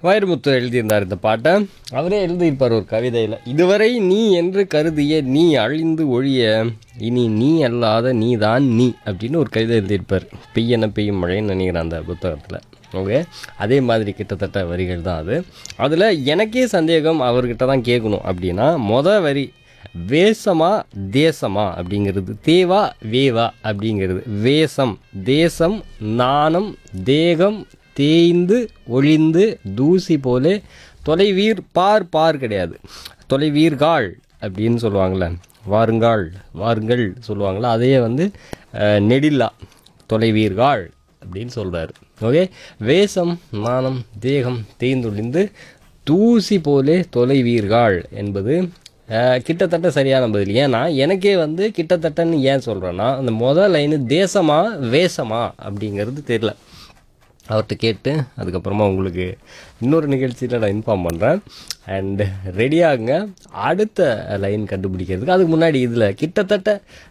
வைரமுத்து எழுதியிருந்தார் இந்த பாட்டை அவரே எழுதியிருப்பார் ஒரு கவிதையில் இதுவரை நீ என்று கருதிய நீ அழிந்து ஒழிய இனி நீ அல்லாத நீ தான் நீ அப்படின்னு ஒரு கவிதை எழுதியிருப்பார் பெய்யன பெய்யும் மழைன்னு நினைக்கிறேன் அந்த புத்தகத்தில் ஓகே அதே மாதிரி கிட்டத்தட்ட வரிகள் தான் அது அதில் எனக்கே சந்தேகம் அவர்கிட்ட தான் கேட்கணும் அப்படின்னா மொத வரி வேசமா தேசமா அப்படிங்கிறது தேவா வேவா அப்படிங்கிறது வேஷம் தேசம் நாணம் தேகம் தேய்ந்து ஒளிந்து தூசி போலே தொலைவீர் பார் பார் கிடையாது தொலைவீர்காள் அப்படின்னு சொல்லுவாங்கள்ல வாருங்காள் வாருங்கள் சொல்லுவாங்களா அதையே வந்து அஹ், நெடில்லா தொலைவீர்காள் அப்படின்னு சொல்கிறாரு ஓகே வேஷம் நாணம் தேகம் தேய்ந்தொழிந்து தூசி போலே தொலைவீர்கள் என்பது அஹ், கிட்டத்தட்ட சரியான பதில் ஏன்னா எனக்கே வந்து கிட்டத்தட்டன்னு ஏன் சொல்கிறேன்னா அந்த முதல் லைனு தேசமா வேஷமா அப்படிங்கிறது தெரில அவர்கிட்ட கேட்டு அதுக்கப்புறமா உங்களுக்கு இன்னொரு நிகழ்ச்சியில் நான் இன்ஃபார்ம் பண்ணுறேன் அண்ட் ரெடியாகுங்க அடுத்த லைன் கண்டுபிடிக்கிறதுக்கு அதுக்கு முன்னாடி இதில் கிட்டத்தட்ட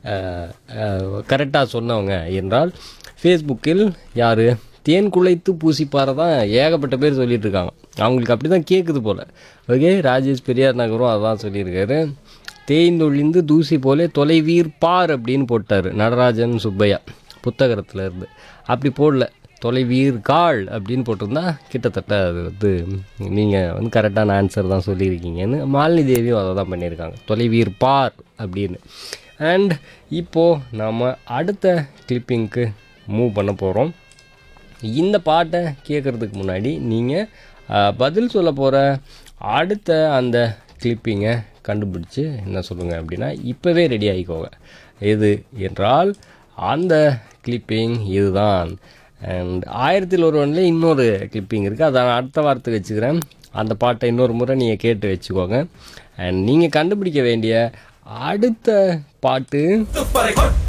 கரெக்டாக சொன்னவங்க என்றால் ஃபேஸ்புக்கில் யார் தேன் குலைத்து பூசிப்பாறை தான் ஏகப்பட்ட பேர் சொல்லிட்டு இருக்காங்க அவங்களுக்கு அப்படி தான் கேட்குது போல் ஓகே ராஜேஷ் பெரியார் நகரும் அதான் சொல்லியிருக்காரு தேய்ந்தொழிந்து தூசி போலே தொலைவீர் பார் அப்படின்னு போட்டார் நடராஜன் சுப்பையா புத்தகத்தில் இருந்து அப்படி போடல தொலைவீர் கால் அப்படின்னு போட்டிருந்தா கிட்டத்தட்ட அது வந்து நீங்கள் வந்து கரெக்டான ஆன்சர் தான் சொல்லியிருக்கீங்கன்னு மாலினி தேவியும் அதை தான் பண்ணியிருக்காங்க தொலைவீர் பார் அப்படின்னு அண்ட் இப்போது நாம் அடுத்த கிளிப்பிங்க்கு மூவ் பண்ண போகிறோம் இந்த பாட்டை கேட்குறதுக்கு முன்னாடி நீங்கள் பதில் சொல்ல போகிற அடுத்த அந்த கிளிப்பிங்கை கண்டுபிடிச்சி என்ன சொல்லுங்கள் அப்படின்னா இப்போவே ரெடி ஆகிக்கோங்க எது என்றால் அந்த கிளிப்பிங் இதுதான் அண்ட் ஆயிரத்தில் ஒருவனில் இன்னொரு கிளிப்பிங் இருக்குது அதை நான் அடுத்த வாரத்துக்கு வச்சுக்கிறேன் அந்த பாட்டை இன்னொரு முறை நீங்கள் கேட்டு வச்சுக்கோங்க அண்ட் நீங்கள் கண்டுபிடிக்க வேண்டிய அடுத்த பாட்டு